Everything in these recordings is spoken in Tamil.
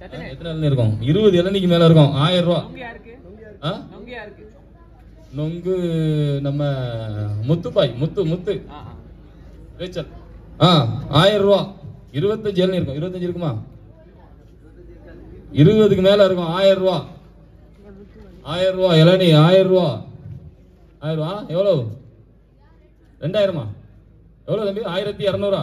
எத்தனை இளநீ இருக்கும் இருபது இளநிக்கு மேல இருக்கும் ஆயிரம் ரூபா நொங்கு யாருக்கு ஆ? நொங்கு யாருக்கு நொங்கு நம்ம முத்துப்பாய் முத்து முத்து ஆ ஆ ரேச்சல் ஆ ஆயிரம் ரூபா இருபத்தஞ்சு இளநீ இருக்கும் இருபத்தஞ்சு இருக்குமா இருபதுக்கு மேல இருக்கும் ஆயிரம் ரூபா ஆயிரம் ரூபா இளநீ ஆயிரம் ரூபா ஆயிரம் ரூபா எவ்வளவு ரெண்டாயிரமா எவ்வளவு தம்பி ஆயிரத்தி இரநூறா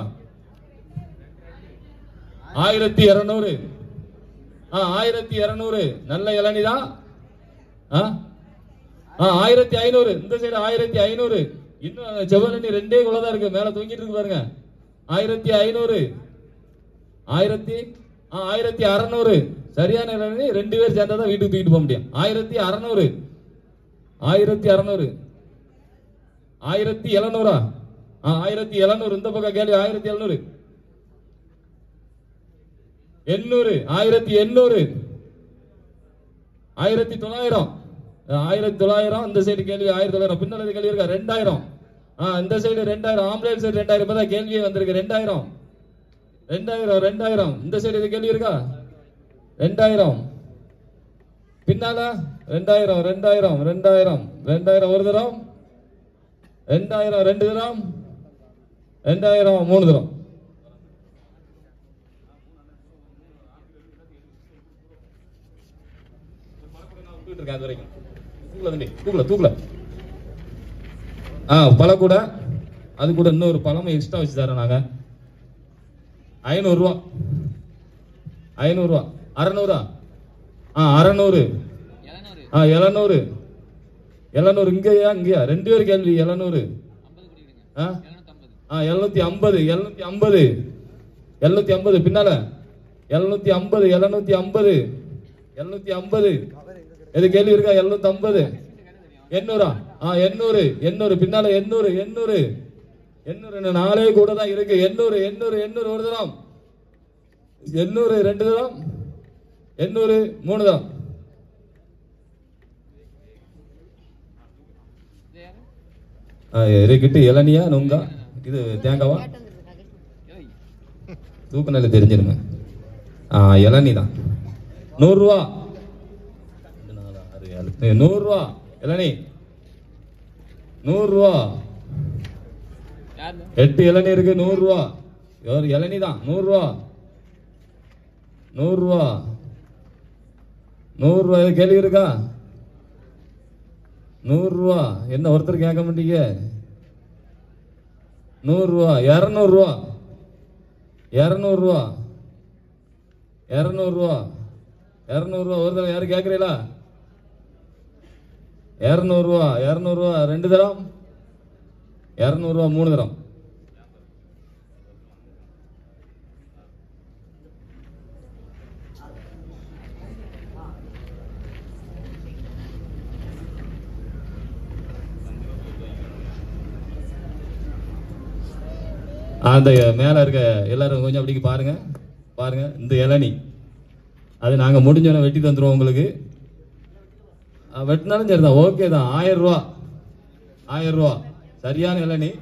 ஆயிரத்தி இரநூறு ஆ ஆயிரத்தி இரநூறு நல்ல இளநீ தான் ஆ ஆ ஆயிரத்தி ஐநூறு இந்த சைடு ஆயிரத்தி ஐநூறு இன்னும் செவ்வரணி ரெண்டே குள்ளதான் இருக்கு மேல தூங்கிட்டு இருக்கு பாருங்க ஆயிரத்தி ஐநூறு ஆயிரத்தி ஆ ஆயிரத்தி அறநூறு சரியான இளநீ ரெண்டு பேர் சேர்ந்தா தான் வீட்டுக்கு தூக்கிட்டு போக முடியும் ஆயிரத்தி அறநூறு ஆயிரத்தி அறநூறு ஆயிரத்தி எழுநூறா ஆ ஆயிரத்தி எழுநூறு இந்த பக்கம் கேள்வி ஆயிரத்தி எழுநூறு எண்ணூறு ஆயிரத்தி எண்ணூறு ஆயிரத்தி தொள்ளாயிரம் ஆயிரத்தி தொள்ளாயிரம் இந்த சைடு கேள்வி ஆயிரத்தி தொள்ளாயிரம் பின்னால கேள்வி இருக்கா ரெண்டாயிரம் ஆ இந்த சைடு ரெண்டாயிரம் ஆம்புலன்ஸ் சைடு ரெண்டாயிரம் இப்பதான் கேள்வியே வந்திருக்கு ரெண்டாயிரம் ரெண்டாயிரம் ரெண்டாயிரம் இந்த சைடு இது கேள்வி இருக்கா ரெண்டாயிரம் பின்னால ரெண்டாயிரம் ரெண்டாயிரம் ரெண்டாயிரம் ரெண்டாயிரம் ஒரு தரம் ரெண்டாயிரம் ரெண்டு தரம் ரெண்டாயிரம் மூணு தரம் விட்டுட்டு இருக்கேன் அது வரைக்கும் தூக்கல தம்பி தூக்கல தூக்கல ஆ பழக்கூட அது கூட இன்னொரு பழம் எக்ஸ்ட்ரா வச்சு தரோம் நாங்க ஐநூறு ரூபா ஐநூறு ரூபா அறநூறா ஆ அறநூறு எழுநூறு ஆ எழுநூறு எழுநூறு இங்கேயா இங்கேயா ரெண்டு பேர் கேள்வி எழுநூறு ஐம்பது குடிக்கிறீங்க ஆ எழுநூத்தம்பது ஆ எழுநூத்தி ஐம்பது எழுநூத்தி ஐம்பது எழுநூத்தி ஐம்பது பின்னால எழுநூத்தி ஐம்பது எழுநூத்தி ஐம்பது எழுநூத்தி ஐம்பது எது கேள்வி இருக்கா எழுநூத்தி ஐம்பது எண்ணூறா ஆ எண்ணூறு எண்ணூறு பின்னால எண்ணூறு எண்ணூறு எண்ணூறு இன்னும் நாளே கூட தான் இருக்கு எண்ணூறு எண்ணூறு எண்ணூறு ஒரு தரம் எண்ணூறு ரெண்டு தரம் எண்ணூறு மூணு தரம் இது யாரு ஆ, இருக்கிட்டு இளநியா நுங்கா இது தேங்காவா ஏய் தூக்க நிலை தெரிஞ்சிருங்க ஆ இளநீ தான் நூறுரூவா நூறுரூவா இளநீ நூறுரூவா யாரு எட்டு இளநீ இருக்கு நூறுரூவா ஒரு இளநீ தான் நூறுரூவா நூறுரூவா நூறுரூவா இது கேள்வி இருக்கா நூறுரூவா என்ன ஒருத்தர் கேட்க மாட்டீங்க நூறுரூவா இரநூறுவா இரநூறுவா இரநூறுவா இரநூறுவா ஒரு தடவை யாரும் கேட்குறீங்களா இரநூறுவா இரநூறுவா ரெண்டு தரம் இரநூறுவா மூணு தரம் அந்த மேல இருக்க எல்லாரும் கொஞ்சம் அப்படி பாருங்க பாருங்க இந்த இளநி அது நாங்க முடிஞ்சோன்னே வெட்டி தந்துருவோம் உங்களுக்கு அஹ் வெட்டினாலும் சரிதான் ஓகே தான் ஆயிரம் ரூபா ஆயிரம் ரூபா சரியான இளநி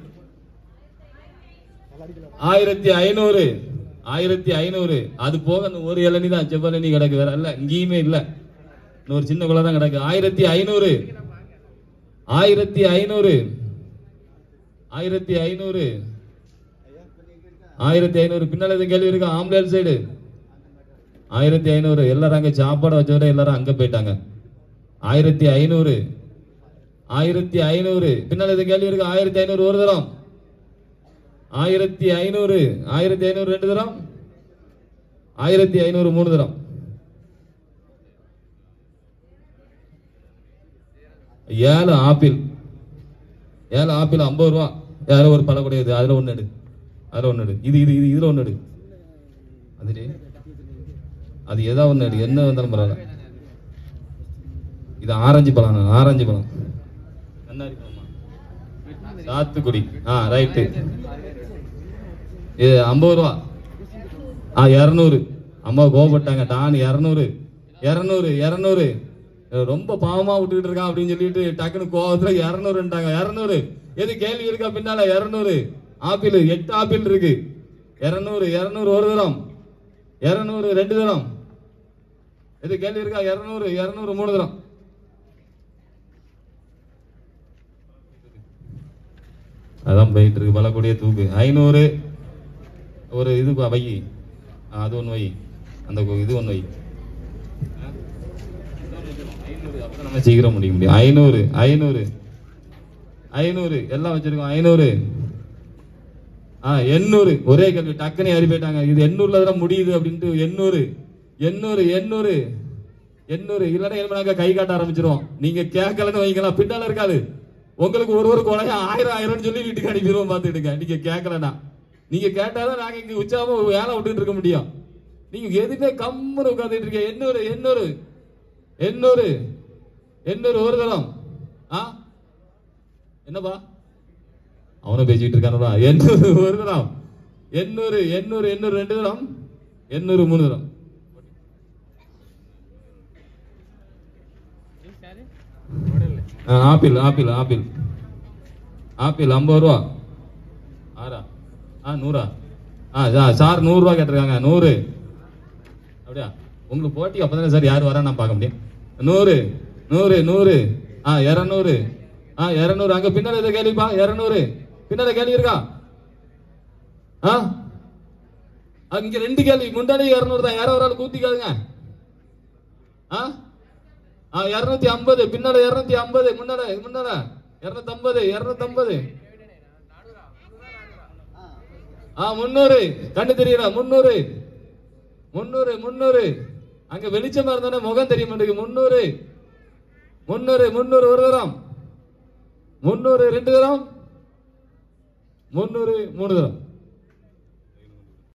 ஆயிரத்தி ஐநூறு ஆயிரத்தி ஐநூறு அது போக அந்த ஒரு இளநி தான் செவ்வளனி கிடக்கு வேற இல்ல இங்கேயுமே இல்ல இன்னொரு சின்ன குள்ள தான் கிடக்கு ஆயிரத்தி ஐநூறு ஆயிரத்தி ஐநூறு ஆயிரத்தி ஐநூறு ஆயிரத்தி ஐநூறு பின்னால எதுவும் கேள்வி இருக்கா ஆம்புலன்ஸ் சைடு ஆயிரத்தி ஐநூறு எல்லாரும் அங்க சாப்பாடு வச்சவரை எல்லாரும் அங்க போயிட்டாங்க ஆயிரத்தி ஐநூறு ஆயிரத்தி ஐநூறு பின்னால எதுவும் கேள்வி இருக்கா ஆயிரத்தி ஐநூறு ஒரு தரம் ஆயிரத்தி ஐநூறு ஆயிரத்தி ஐநூறு ரெண்டு தரம் ஆயிரத்தி ஐநூறு மூணு தரம் ஏழு ஆப்பிள் ஏழு ஆப்பிள் ஐம்பது ரூபா யாரோ ஒரு பழக்கூடியது அதுல ஒண்ணு எடு அதுல ஒண்ணு எடு இது இது இது இதுல ஒண்ணு எடு அது அது ஏதா ஒண்ணு எடு என்ன வந்தாலும் பரவாயில்ல இது ஆரஞ்சு பழம் ஆரஞ்சு பழம் நன்னாரி பழமா சாத்துக்குடி ஆ ரைட்டு இது ஐம்பது ரூபா ஆ இரநூறு அம்மா கோவப்பட்டாங்க டான் இரநூறு இரநூறு இரநூறு ரொம்ப பாவமா விட்டுக்கிட்டு இருக்கான் அப்படின்னு சொல்லிட்டு டக்குனு கோவத்துல இரநூறுன்ட்டாங்க இரநூறு எது கேள்வி இருக்கா பின்னால இரநூறு ஆப்பிள் எட்டு ஆப்பிள் இருக்கு இரநூறு இரநூறு ஒரு தரம் இரநூறு ரெண்டு தரம் இது கேள்வி இருக்கா இருநூறு இருநூறு மூணு தரம் அதான் போயிட்டு இருக்கு பலக்கூடிய தூக்கு ஐநூறு ஒரு இது பா- வை ஆ, அது ஒன்று வை அந்த கு- இது ஒன்று வை ஆ? ஐநூறு, அப்பதான் நம்ம சீக்கிரம் முடிக்க முடியும் ஐநூறு ஐநூறு ஐநூறு எல்லாம் வச்சிருக்கோம் ஐநூறு ஆ எண்ணூறு ஒரே கேள்வி டக்குனே ஏறி போயிட்டாங்க இது எண்ணூறுல தான் முடியுது அப்படின்ட்டு எண்ணூறு எண்ணூறு எண்ணூறு எண்ணூறு இல்லைன்னா என்ன கை காட்ட ஆரம்பிச்சிருவோம் நீங்க கேட்கலன்னு வைங்களா பின்னால இருக்காது உங்களுக்கு ஒரு ஒரு கொலையா ஆயிரம் ஆயிரம்னு சொல்லி வீட்டுக்கு அனுப்பிடுவோம் பார்த்துடுங்க நீங்க கேட்கலன்னா நீங்க கேட்டாதான் நாங்க இங்க உச்சாம வேலை விட்டுட்டு இருக்க முடியும் நீங்க எதுவுமே கம்முன்னு உட்காந்துட்டு இருக்கீங்க எண்ணூறு எண்ணூறு எண்ணூறு எண்ணூறு ஒரு தரம் ஆ என்னப்பா அவனை பேசிட்டு இருக்கானப்பா எண்ணூறு ஒரு தரம் எண்ணூறு எண்ணூறு எண்ணூறு ரெண்டு தரம் எண்ணூறு மூணு தரம் யாரு ஆ, ஆப்பிள் ஆப்பிள் ஆப்பிள் ஆப்பிள் ஐம்பது ரூபா ஆறா ஆ நூறா ஆ சா- சார் நூறு ரூபா கேட்டிருக்காங்க நூறு அப்படியா உங்களுக்கு போட்டி அப்பதானே சார் யார் வரா நான் பார்க்க முடியும் நூறு நூறு நூறு ஆ இரநூறு ஆ இரநூறு அங்க பின்னால எதை கேள்விப்பா இரநூறு பின்னால கேள்வி இருக்கா ஆ அங்க இங்க ரெண்டு கேள்வி முன்னாடி இரநூறு தான் யாரோ ஒரு ஆள் கூத்திக்காதுங்க ஆ ஆ இருநூத்தி ஐம்பது பின்னால இருநூத்தி ஐம்பது முன்னால முன்னால இருநூத்தி ஐம்பது இருநூத்தி ஐம்பது ஆ முன்னூறு கண்ணு தெரியல முன்னூறு முன்னூறு முன்னூறு அங்க வெளிச்சமா இருந்தானே முகம் தெரிய மாட்டேங்குது முன்னூறு முன்னூறு முன்னூறு ஒரு தரம் முன்னூறு ரெண்டு தரம் முன்னூறு மூணு தரம்